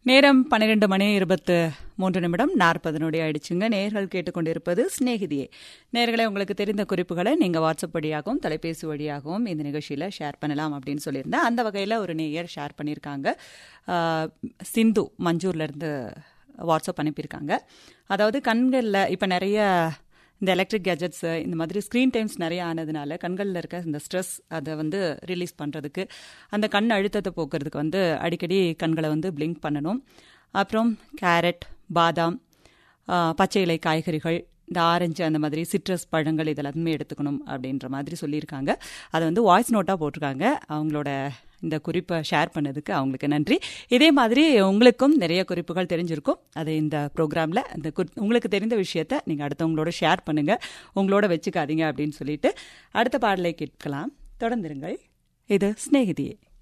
நேரம் பன்னிரெண்டு மணி இருபத்து மூன்று நிமிடம் நாற்பது நொடி ஆயிடுச்சுங்க நேர்கள் கேட்டுக்கொண்டிருப்பது சிநேகிதியே நேர்களை உங்களுக்கு தெரிந்த குறிப்புகளை நீங்கள் வாட்ஸ்அப் வழியாகவும் தொலைபேசி வழியாகவும் இந்த நிகழ்ச்சியில் ஷேர் பண்ணலாம் அப்படின்னு சொல்லியிருந்தேன் அந்த வகையில் ஒரு நேயர் ஷேர் பண்ணியிருக்காங்க ஆஹ், சிந்து மஞ்சூர்லேருந்து வாட்ஸ்அப் அனுப்பியிருக்காங்க அதாவது கண்களில் இப்போ நிறைய இந்த எலக்ட்ரிக் கேஜெட்ஸ் இந்த மாதிரி ஸ்க்ரீன் டைம்ஸ் நிறைய ஆனதுனால கண்களில் இருக்க இந்த ஸ்ட்ரெஸ் அதை வந்து ரிலீஸ் பண்ணுறதுக்கு அந்த கண் அழுத்தத்தை போக்குறதுக்கு வந்து அடிக்கடி கண்களை வந்து பிளிங்க் பண்ணணும் அப்புறம் கேரட் பாதாம் ஆ, பச்சை இலை காய்கறிகள் இந்த ஆரஞ்சு அந்த மாதிரி சிட்ரஸ் பழங்கள் இதெல்லாமே எடுத்துக்கணும் அப்படின்ற மாதிரி சொல்லியிருக்காங்க அதை வந்து வாய்ஸ் நோட்டாக போட்டிருக்காங்க அவங்களோட இந்த குறிப்பை ஷேர் பண்ணதுக்கு அவங்களுக்கு நன்றி இதே மாதிரி உங்களுக்கும் நிறைய குறிப்புகள் தெரிஞ்சிருக்கும் அது இந்த ப்ரோக்ராமில் அந்த குறி- உங்களுக்கு தெரிந்த விஷயத்த நீங்கள் அடுத்தவங்களோட ஷேர் பண்ணுங்கள் உங்களோட வச்சுக்காதீங்க அப்படின்னு சொல்லிட்டு அடுத்த பாடலை கேட்கலாம் தொடர்ந்துருங்கள் இது சிநேகிதியே